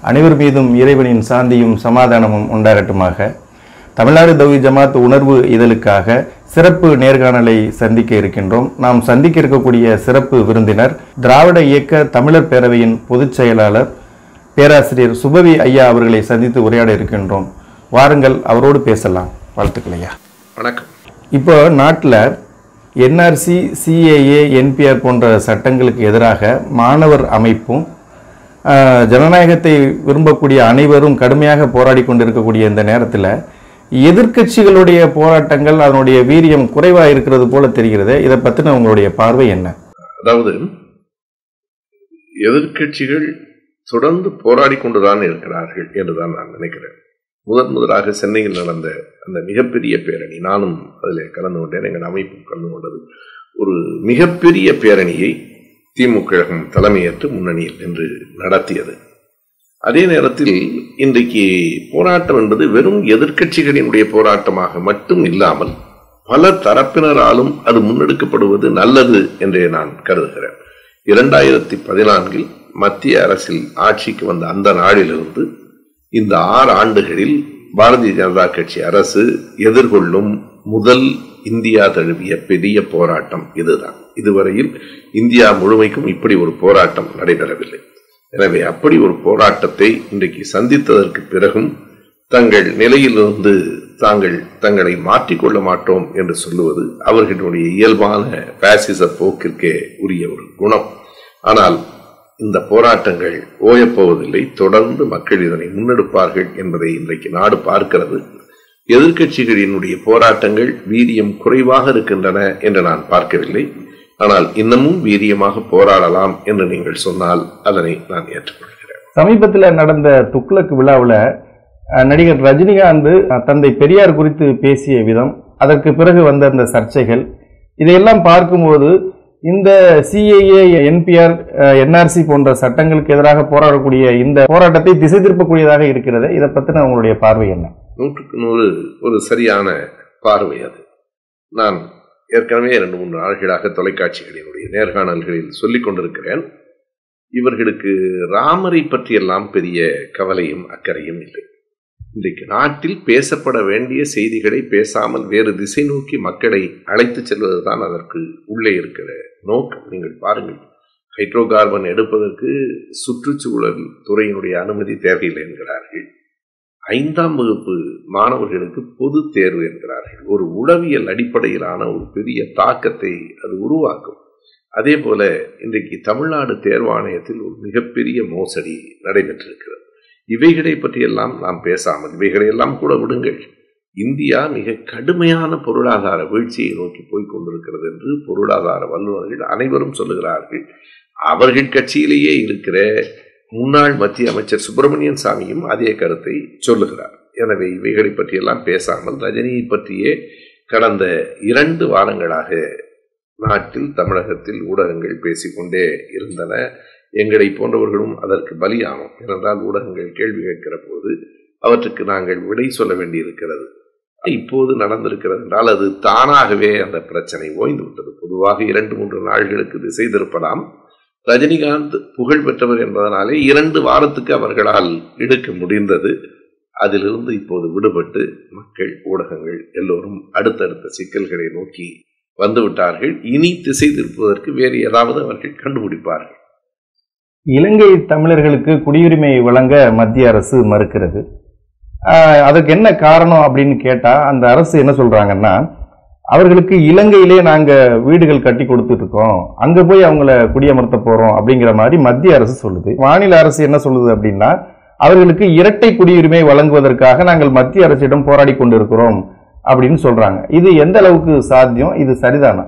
அனைவர் மீதும் இறைவனின் சாந்தியும் சமாதானமும் உண்டாகட்டுமாக தமிழ்நாடு தௌஹி ஜமாத் உணர்வு இதழுக்காக சிறப்பு நேர்காணலை சந்திக்க இருக்கின்றோம் நாம் சந்திக்க இருக்கக்கூடிய சிறப்பு விருந்தினர் திராவிட இயக்க தமிழர் பேரவையின் பொதுச் செயலாளர் பேராசிரியர் சுபவி ஐயா அவர்களை சந்தித்து உரையாட இருக்கின்றோம் வாருங்கள் அவரோடு பேசலாம் வாழ்த்துக்கள் ஐயா வணக்கம் இப்போ நாட்டில் என்ஆர்சி சிஏஏ என்பிஆர் போன்ற சட்டங்களுக்கு எதிராக மாணவர் அமைப்பும் ஆஹ், ஜனநாயகத்தை விரும்பக்கூடிய அனைவரும் கடுமையாக போராடி கொண்டிருக்கக்கூடிய இந்த நேரத்தில் எதிர்க்கட்சிகளுடைய போராட்டங்கள் அதனுடைய வீரியம் குறைவாக இருக்கிறது போல தெரிகிறது இதை பற்றின உங்களுடைய பார்வை என்ன அதாவது எதிர்க்கட்சிகள் தொடர்ந்து போராடி கொண்டுதான் இருக்கிறார்கள் என்றுதான் நான் நினைக்கிறேன் முதன் முதலாக சென்னையில் நடந்த அந்த மிகப்பெரிய பேரணி நானும் அதில் கலந்து கொண்டேன் எங்கள் அமைப்பும் கலந்து கொண்டது ஒரு மிகப்பெரிய பேரணியை திமுக கழகம் தலைமையேற்று முன்னணியில் நின்று நடத்தியது அதே நேரத்தில் இன்றைக்கு போராட்டம் என்பது வெறும் எதிர்க்கட்சிகளினுடைய போராட்டமாக மட்டும் இல்லாமல் பல தரப்பினராலும் அது முன்னெடுக்கப்படுவது நல்லது என்றே நான் கருதுகிறேன் இரண்டாயிரத்தி பதினான்கில் மத்திய அரசில் ஆட்சிக்கு வந்த அந்த நாளிலிருந்து இந்த ஆறு ஆண்டுகளில் பாரதிய ஜனதா கட்சி அரசு எதிர்கொள்ளும் முதல் இந்தியா தழுவிய பெரிய போராட்டம் இதுதான் இதுவரையில் இந்தியா முழுமைக்கும் இப்படி ஒரு போராட்டம் நடைபெறவில்லை எனவே அப்படி ஒரு போராட்டத்தை இன்றைக்கு சந்தித்ததற்கு பிறகும் தங்கள் நிலையிலிருந்து தாங்கள் தங்களை மாற்றிக்கொள்ள மாட்டோம் என்று சொல்லுவது அவர்களுடைய இயல்பான பாசிச போக்கிற்கே உரிய ஒரு குணம் ஆனால் இந்த போராட்டங்கள் ஓயப்போவதில்லை தொடர்ந்து மக்கள் இதனை முன்னெடுப்பார்கள் என்பதை இன்றைக்கு நாடு பார்க்கிறது எதிர்க்கட்சிகளினுடைய போராட்டங்கள் வீரியம் குறைவாக இருக்கின்றன என்று நான் பார்க்கவில்லை ஆனால் இன்னமும் வீரியமாக போராடலாம் என்று நீங்கள் சொன்னால் அதனை நான் ஏற்றுக்கொள்கிறேன் சமீபத்தில் நடந்த துக்ளக் விழாவில் அஹ், நடிகர் ரஜினிகாந்த் அஹ், தந்தை பெரியார் குறித்து பேசிய விதம் அதற்கு பிறகு வந்த அந்த சர்ச்சைகள் இதையெல்லாம் பார்க்கும்போது இந்த சிஏஏ என்பிஆர் என்ஆர்சி போன்ற சட்டங்களுக்கு எதிராக போராடக்கூடிய இந்த போராட்டத்தை திசை திருப்பக்கூடியதாக இருக்கிறது இதை பற்றின உங்களுடைய பார்வை என்ன நூற்றுக்கு நூறு ஒரு சரியான பார்வை அது நான் ஏற்கனவே இரண்டு மூன்று நாள்களாக தொலைக்காட்சிகளினுடைய நேர்காணல்களில் சொல்லிக் கொண்டிருக்கிறேன் இவர்களுக்கு ராமரை பற்றியெல்லாம் பெரிய கவலையும் அக்கறையும் இல்லை இன்றைக்கு நாட்டில் பேசப்பட வேண்டிய செய்திகளை பேசாமல் வேறு திசை நோக்கி மக்களை அழைத்துச் செல்வதுதான் அதற்கு உள்ளே இருக்கிற நோக்கம் நீங்கள் பாருங்கள் ஹைட்ரோ கார்பன் எடுப்பதற்கு சுற்றுச்சூழல் துறையினுடைய அனுமதி தேவையில்லை என்கிறார்கள் ஐந்தாம் வகுப்பு மாணவர்களுக்கு பொது தேர்வு என்கிறார்கள் ஒரு உளவியல் அடிப்படையிலான ஒரு பெரிய தாக்கத்தை அது உருவாக்கும் அதே போல இன்றைக்கு தமிழ்நாடு தேர்வாணையத்தில் ஒரு மிகப்பெரிய மோசடி நடைபெற்றிருக்கிறது இவைகளை பற்றியெல்லாம் நாம் பேசாமல் இவைகளையெல்லாம் கூட விடுங்கள் இந்தியா மிக கடுமையான பொருளாதார வீழ்ச்சியை நோக்கி போய் கொண்டிருக்கிறது என்று பொருளாதார வல்லுநர்கள் அனைவரும் சொல்லுகிறார்கள் அவர்கள் கட்சியிலேயே இருக்கிற முன்னாள் மத்திய அமைச்சர் சுப்பிரமணியன் சாமியும் அதே கருத்தை சொல்லுகிறார் எனவே இவைகளை பற்றியெல்லாம் பேசாமல் ரஜினியை பற்றியே கடந்த இரண்டு வாரங்களாக நாட்டில் தமிழகத்தில் ஊடகங்கள் பேசிக்கொண்டே இருந்தன எங்களை போன்றவர்களும் அதற்கு பலியானோம் ஏனென்றால் ஊடகங்கள் கேள்வி கேட்கிற போது அவற்றுக்கு நாங்கள் விடை சொல்ல வேண்டியிருக்கிறது இப்போது நடந்திருக்கிறது என்றால் அது தானாகவே அந்த பிரச்சனை ஓய்ந்து விட்டது பொதுவாக இரண்டு மூன்று நாள்களுக்கு திசை திருப்பலாம் ரஜினிகாந்த் புகழ் பெற்றவர் என்பதனாலே இரண்டு வாரத்துக்கு அவர்களால் இழுக்க முடிந்தது அதிலிருந்து இப்போது விடுபட்டு மக்கள் ஊடகங்கள் எல்லோரும் அடுத்தடுத்த சிக்கல்களை நோக்கி வந்துவிட்டார்கள் இனி திசை திருப்புவதற்கு வேறு ஏதாவது அவர்கள் கண்டுபிடிப்பார்கள் இலங்கை தமிழர்களுக்கு குடியுரிமை வழங்க மத்திய அரசு மறுக்கிறது ஆஹ் அதுக்கு என்ன காரணம் அப்படின்னு கேட்டா அந்த அரசு என்ன சொல்றாங்கன்னா அவர்களுக்கு இலங்கையிலே நாங்க வீடுகள் கட்டி கொடுத்துட்டு இருக்கோம் அங்க போய் அவங்கள குடியமர்த்த போறோம் அப்படிங்கிற மாதிரி மத்திய அரசு சொல்லுது மாநில அரசு என்ன சொல்லுது அப்படின்னா அவர்களுக்கு இரட்டை குடியுரிமை வழங்குவதற்காக நாங்கள் மத்திய அரசிடம் போராடி கொண்டிருக்கிறோம் அப்படின்னு சொல்றாங்க இது எந்த அளவுக்கு சாத்தியம் இது சரிதானா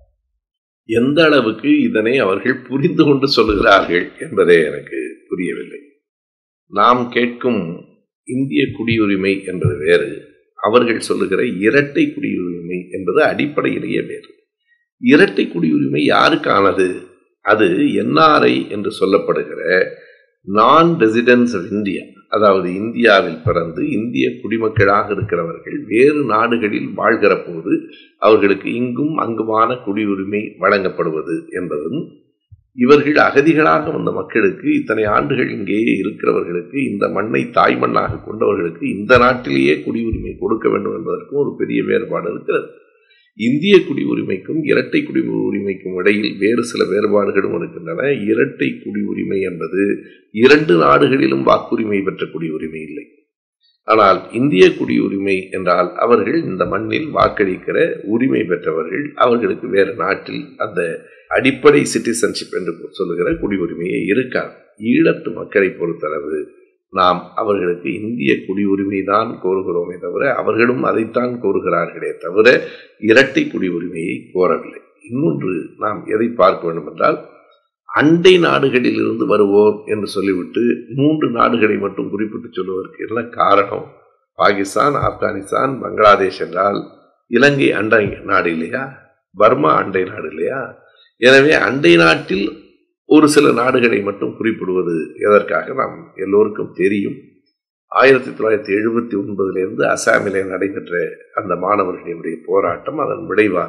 எந்த அளவுக்கு இதனை அவர்கள் புரிந்து கொண்டு சொல்லுகிறார்கள் என்பதே எனக்கு புரியவில்லை நாம் கேட்கும் இந்திய குடியுரிமை என்பது வேறு அவர்கள் சொல்லுகிற இரட்டை குடியுரிமை என்பது அடிப்படையிலேயே வேறு இரட்டை குடியுரிமை யாருக்கானது அது என்ஆர்ஐ என்று சொல்லப்படுகிற நான் ரெசிடென்ஸ் ஆஃப் இந்தியா அதாவது இந்தியாவில் பிறந்து இந்திய குடிமக்களாக இருக்கிறவர்கள் வேறு நாடுகளில் வாழ்கிற போது அவர்களுக்கு இங்கும் அங்குமான குடியுரிமை வழங்கப்படுவது என்பதும் இவர்கள் அகதிகளாக வந்த மக்களுக்கு இத்தனை ஆண்டுகள் இங்கேயே இருக்கிறவர்களுக்கு இந்த மண்ணை தாய் மண்ணாக கொண்டவர்களுக்கு இந்த நாட்டிலேயே குடியுரிமை கொடுக்க வேண்டும் என்பதற்கும் ஒரு பெரிய வேறுபாடு இருக்கிறது இந்திய குடியுரிமைக்கும் இரட்டை குடியுரிமைக்கும் இடையில் வேறு சில வேறுபாடுகளும் இருக்கின்றன இரட்டை குடியுரிமை என்பது இரண்டு நாடுகளிலும் வாக்குரிமை பெற்ற குடியுரிமை இல்லை ஆனால் இந்திய குடியுரிமை என்றால் அவர்கள் இந்த மண்ணில் வாக்களிக்கிற உரிமை பெற்றவர்கள் அவர்களுக்கு வேறு நாட்டில் அந்த அடிப்படை சிட்டிசன்ஷிப் என்று சொல்லுகிற குடியுரிமையே இருக்காது ஈழத்து மக்களை பொறுத்தளவு நாம் அவர்களுக்கு இந்திய குடியுரிமை தான் கோருகிறோமே தவிர அவர்களும் அதைத்தான் கோருகிறார்களே தவிர இரட்டை குடியுரிமையை கோரவில்லை இன்னொன்று நாம் எதை பார்க்க வேண்டும் என்றால் அண்டை நாடுகளில் இருந்து வருவோர் என்று சொல்லிவிட்டு மூன்று நாடுகளை மட்டும் குறிப்பிட்டு சொல்வதற்கு என்ன காரணம் பாகிஸ்தான் ஆப்கானிஸ்தான் பங்களாதேஷ் என்றால் இலங்கை அண்டை நாடு இல்லையா பர்மா அண்டை நாடு இல்லையா எனவே அண்டை நாட்டில் ஒரு சில நாடுகளை மட்டும் குறிப்பிடுவது எதற்காக நாம் எல்லோருக்கும் தெரியும் ஆயிரத்தி தொள்ளாயிரத்தி எழுபத்தி ஒன்பதிலிருந்து அசாமிலே நடைபெற்ற அந்த மாணவர்களுடைய போராட்டம் அதன் விளைவாக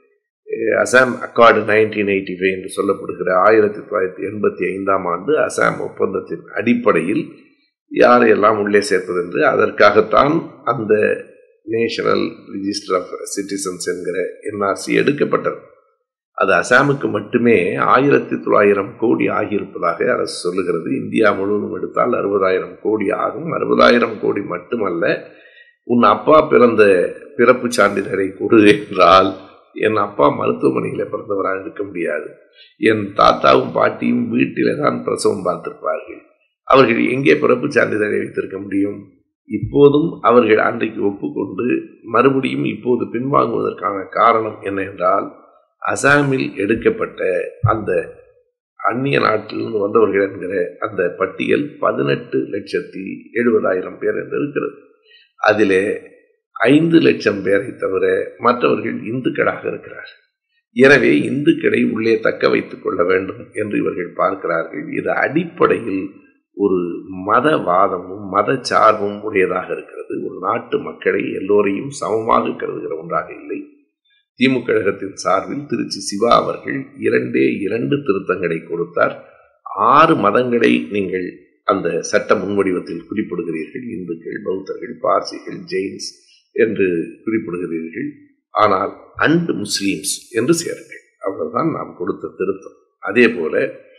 Assam accord nineteen eighty five என்று சொல்லப்படுகிற ஆயிரத்தி தொள்ளாயிரத்தி எண்பத்தி ஐந்தாம் ஆண்டு அசாம் ஒப்பந்தத்தின் அடிப்படையில் யாரையெல்லாம் உள்ளே சேர்ப்பது என்று அதற்காகத்தான் அந்த நேஷனல் ரிஜிஸ்டர் ஆஃப் சிட்டிசன்ஸ் என்கிற என்ஆர்சி எடுக்கப்பட்டது அது அசாமுக்கு மட்டுமே ஆயிரத்தி தொள்ளாயிரம் கோடி ஆகியிருப்பதாக அரசு சொல்லுகிறது இந்தியா முழுவதும் எடுத்தால் அறுபதாயிரம் கோடி ஆகும் அறுபதாயிரம் கோடி மட்டுமல்ல உன் அப்பா பிறந்த பிறப்பு சான்றிதழை கொடு என்றால் என் அப்பா மருத்துவமனையில் பிறந்தவராக இருக்க முடியாது என் தாத்தாவும் பாட்டியும் வீட்டிலே தான் பிரசவம் பார்த்திருப்பார்கள் அவர்கள் எங்கே பிறப்பு சான்றிதழை வைத்திருக்க முடியும் இப்போதும் அவர்கள் அன்றைக்கு ஒப்புக்கொண்டு மறுபடியும் இப்போது பின்வாங்குவதற்கான காரணம் என்ன என்றால் அசாமில் எடுக்கப்பட்ட அந்த அந்நிய நாட்டிலிருந்து வந்தவர்கள் என்கிற அந்த பட்டியல் பதினெட்டு லட்சத்தி எழுபதாயிரம் பேர் என்று இருக்கிறது அதிலே ஐந்து லட்சம் பேரை தவிர மற்றவர்கள் இந்துக்களாக இருக்கிறார்கள் எனவே இந்துக்களை உள்ளே தக்க வைத்துக் கொள்ள வேண்டும் என்று இவர்கள் பார்க்கிறார்கள் இது அடிப்படையில் ஒரு மதவாதமும் மத சார்பும் உடையதாக இருக்கிறது ஒரு நாட்டு மக்களை எல்லோரையும் சமமாக கருதுகிற ஒன்றாக இல்லை திமுக கழகத்தின் சார்பில் திருச்சி சிவா அவர்கள் இரண்டே இரண்டு திருத்தங்களை கொடுத்தார் ஆறு மதங்களை நீங்கள் அந்த சட்ட முன்வடிவத்தில் குறிப்பிடுகிறீர்கள் இந்துக்கள் பௌத்தர்கள் பார்சிகள் ஜெயின்ஸ் என்று குறிப்பிடுகிறீர்கள் ஆனால் அண்ட் முஸ்லீம்ஸ் என்று சேருங்கள் அவ்வளவுதான் நாம் கொடுத்த திருத்தம் அதே போல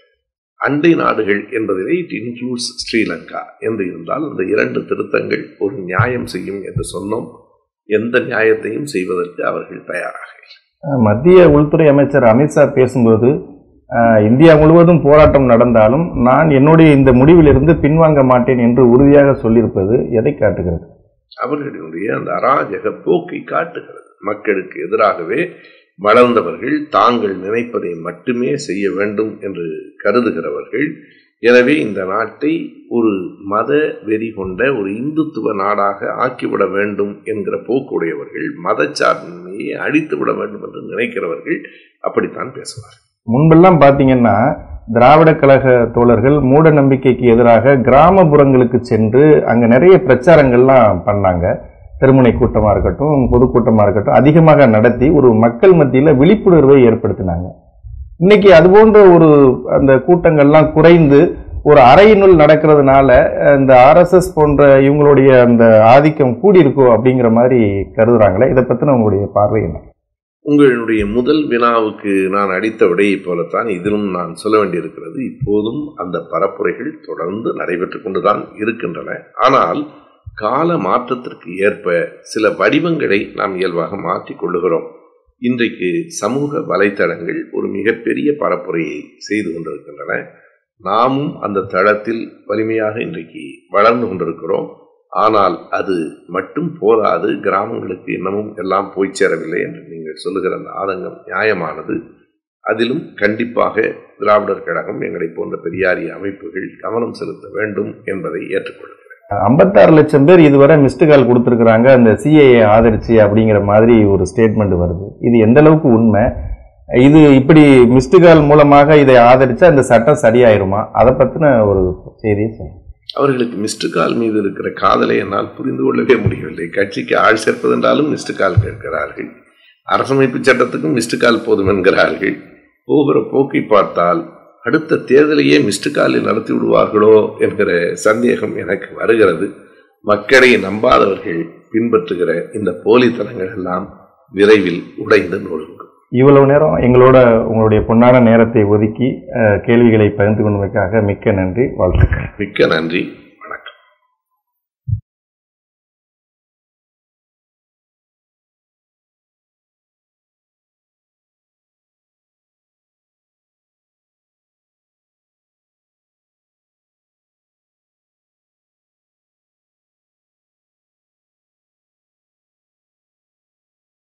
அண்டை நாடுகள் என்பதிலே இட் இன்க்ளூட்ஸ் ஸ்ரீலங்கா என்று இருந்தால் அந்த இரண்டு திருத்தங்கள் ஒரு நியாயம் செய்யும் என்று சொன்னோம் எந்த நியாயத்தையும் செய்வதற்கு அவர்கள் தயாராக மத்திய உள்துறை அமைச்சர் அமித்ஷா பேசும்போது இந்தியா முழுவதும் போராட்டம் நடந்தாலும் நான் என்னுடைய இந்த முடிவிலிருந்து பின்வாங்க மாட்டேன் என்று உறுதியாக சொல்லியிருப்பது எதை காட்டுகிறது அவர்களுடைய அந்த அராஜக போக்கை காட்டுகிறது மக்களுக்கு எதிராகவே வளர்ந்தவர்கள் தாங்கள் நினைப்பதை மட்டுமே செய்ய வேண்டும் என்று கருதுகிறவர்கள் எனவே இந்த நாட்டை ஒரு மத வெறி கொண்ட ஒரு இந்துத்துவ நாடாக ஆக்கிவிட வேண்டும் என்கிற போக்குடையவர்கள் மதச்சார்பின்மையை அழித்து விட வேண்டும் என்று நினைக்கிறவர்கள் அப்படித்தான் பேசுவார்கள் முன்பெல்லாம் பார்த்தீங்கன்னா திராவிட கழக தோழர்கள் மூட நம்பிக்கைக்கு எதிராக கிராமப்புறங்களுக்கு சென்று அங்க நிறைய பிரச்சாரங்கள்லாம் பண்ணாங்க திருமுனை கூட்டமா இருக்கட்டும் பொதுக்கூட்டமா இருக்கட்டும் அதிகமாக நடத்தி ஒரு மக்கள் மத்தியில விழிப்புணர்வை ஏற்படுத்தினாங்க இன்னைக்கு அது போன்ற ஒரு அந்த கூட்டங்கள்லாம் குறைந்து ஒரு அறையினுள் நடக்கிறதுனால இந்த ஆர்எஸ்எஸ் போன்ற இவங்களுடைய அந்த ஆதிக்கம் கூடியிருக்கோ அப்படிங்கிற மாதிரி கருதுறாங்களே இதை பத்தின உங்களுடைய பார்வை என்ன உங்களுடைய முதல் வினாவுக்கு நான் அடித்த விடையை போலத்தான் இதிலும் நான் சொல்ல வேண்டியிருக்கிறது இப்போதும் அந்த பரப்புரைகள் தொடர்ந்து நடைபெற்று கொண்டுதான் இருக்கின்றன ஆனால் கால மாற்றத்திற்கு ஏற்ப சில வடிவங்களை நாம் இயல்பாக மாற்றிக் கொள்ளுகிறோம் இன்றைக்கு சமூக வலைத்தளங்கள் ஒரு மிகப்பெரிய பரப்புரையை செய்து கொண்டிருக்கின்றன நாமும் அந்த தளத்தில் வலிமையாக இன்றைக்கு வளர்ந்து கொண்டிருக்கிறோம் ஆனால் அது மட்டும் போதாது கிராமங்களுக்கு இன்னமும் எல்லாம் போய் சேரவில்லை என்று நீங்கள் சொல்லுகிற அந்த ஆதங்கம் நியாயமானது அதிலும் கண்டிப்பாக திராவிடர் கழகம் எங்களை போன்ற பெரியாரிய அமைப்புகள் கவனம் செலுத்த வேண்டும் என்பதை ஏற்றுக்கொள்கிறேன் ஐம்பத்தாறு லட்சம் பேர் இதுவரை மிஸ்டு கால் கொடுத்துருக்குறாங்க அந்த சிஏஏ ஆதரிச்சு அப்படிங்கிற மாதிரி ஒரு ஸ்டேட்மெண்ட் வருது இது எந்த அளவுக்கு உண்மை இது இப்படி மிஸ்டு கால் மூலமாக இதை ஆதரிச்சா அந்த சட்டம் சரியாயிருமா அதை பத்தின ஒரு செய்தியை சொல்லுங்க அவர்களுக்கு மிஸ்டு கால் மீது இருக்கிற காதலை என்னால் புரிந்து கொள்ளவே முடியவில்லை கட்சிக்கு ஆள் சேர்ப்பதென்றாலும் மிஸ்டு கால் கேட்கிறார்கள் அரசமைப்பு சட்டத்துக்கும் மிஸ்டு கால் போதும் என்கிறார்கள் போகிற போக்கை பார்த்தால் அடுத்த தேர்தலையே மிஸ்டு காலில் நடத்தி விடுவார்களோ என்கிற சந்தேகம் எனக்கு வருகிறது மக்களை நம்பாதவர்கள் பின்பற்றுகிற இந்த போலித்தனங்கள் எல்லாம் விரைவில் உடைந்து நொழுங்கும் இவ்வளவு நேரம் எங்களோட உங்களுடைய பொன்னான நேரத்தை ஒதுக்கி அஹ், கேள்விகளை பகிர்ந்து கொண்டதற்காக மிக்க நன்றி வாழ்த்துக்கள் மிக்க நன்றி